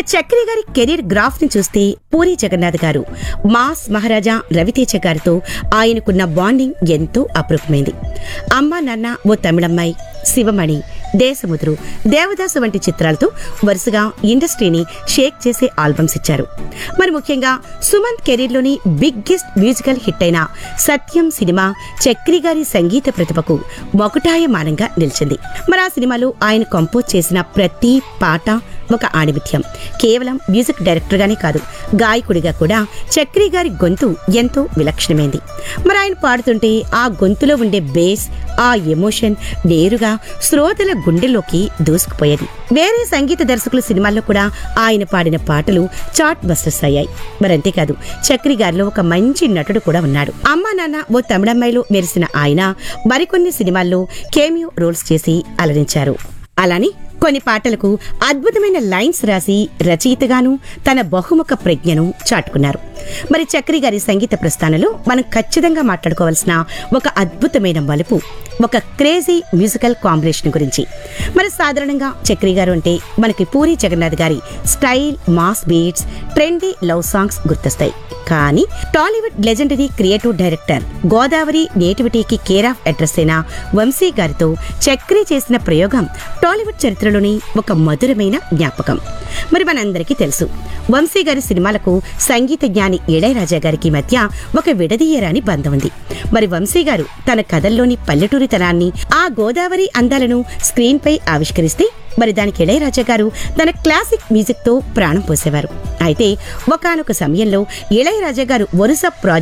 చక్రి గారి career graph ని చూస్తే పూరి జగన్నాథ్ గారు మాస్ మహారాజా రవితేజ గారితో ఆయనకున్న బాండింగ్ ఎంతో అపరూపమైంది అమ్మా నాన్న ఓ తమిళమ్మాయి శివమణి దేశముద్రు దేవదాసు వంటి చిత్రాలతో వరుసగా ఇండస్ట్రీని షేక్ చేసే ఆల్బమ్స్ ఇచ్చారు మరి ముఖ్యంగా సుమంత్ కెరీర్లోని బిగ్గెస్ట్ మ్యూజికల్ హిట్ అయిన సత్యం సినిమా చక్రి గారి సంగీత ప్రతిభకు మొకటాయమానంగా నిలిచింది మరి ఆ సినిమాలో ఆయన కంపోజ్ చేసిన ప్రతి పాట ఒక ఆణిమిత్యం కేవలం మ్యూజిక్ డైరెక్టర్ గానే కాదు గాయకుడిగా కూడా చక్రి గారి గొంతు ఎంతో విలక్షణమైంది మరి ఆయన పాడుతుంటే ఆ గొంతులో ఉండే బేస్ ఆ ఎమోషన్ నేరుగా శ్రోతల గుండెల్లోకి దూసుకుపోయేది వేరే సంగీత దర్శకుల సినిమాల్లో కూడా ఆయన పాడిన పాటలు చాట్ బస్టర్స్ అయ్యాయి మరి అంతేకాదు చక్రి గారిలో ఒక మంచి నటుడు కూడా ఉన్నాడు అమ్మా నాన్న ఓ తమిళమ్మాయిలో మెరిసిన ఆయన మరికొన్ని సినిమాల్లో కేమియో రోల్స్ చేసి అలరించారు అలాని కొన్ని పాటలకు అద్భుతమైన లైన్స్ రాసి రచయితగాను తన బహుముఖ ప్రజ్ఞను చాటుకున్నారు మరి చక్రి గారి సంగీత ప్రస్థానంలో మనం ఖచ్చితంగా మాట్లాడుకోవాల్సిన ఒక అద్భుతమైన మలుపు ఒక క్రేజీ మ్యూజికల్ కాంబినేషన్ గురించి మరి సాధారణంగా చక్రి గారు అంటే మనకి పూరి జగన్నాథ్ గారి style mass beats trendy love songs గుర్తొస్తాయి కానీ Tollywood legendary creative director Godavari నేటివిటీకి కేర్ ఆఫ్ అడ్రస్ అయిన వంశీ గారితో చక్రి చేసిన ప్రయోగం టాలీవుడ్ చరిత్రలోని ఒక మధురమైన జ్ఞాపకం మరి మనందరికీ తెలుసు వంశీ గారి సినిమాలకు సంగీత జ్ఞాని ఇళయరాజా గారికి మధ్య ఒక విడదీయరాని బంధం ఉంది మరి వంశీ గారు తన కథల్లోని పల్లెటూరితనాన్ని ఆ గోదావరి అందాలను స్క్రీన్ పై ఆవిష్కరిస్తే మరి దానికి ఇళయరాజా గారు తన క్లాసిక్ మ్యూజిక్ తో ప్రాణం పోసేవారు అయితే ఒకానొక సమయంలో ఇళయరాజా గారు వరుస ప్రాజెక్ట్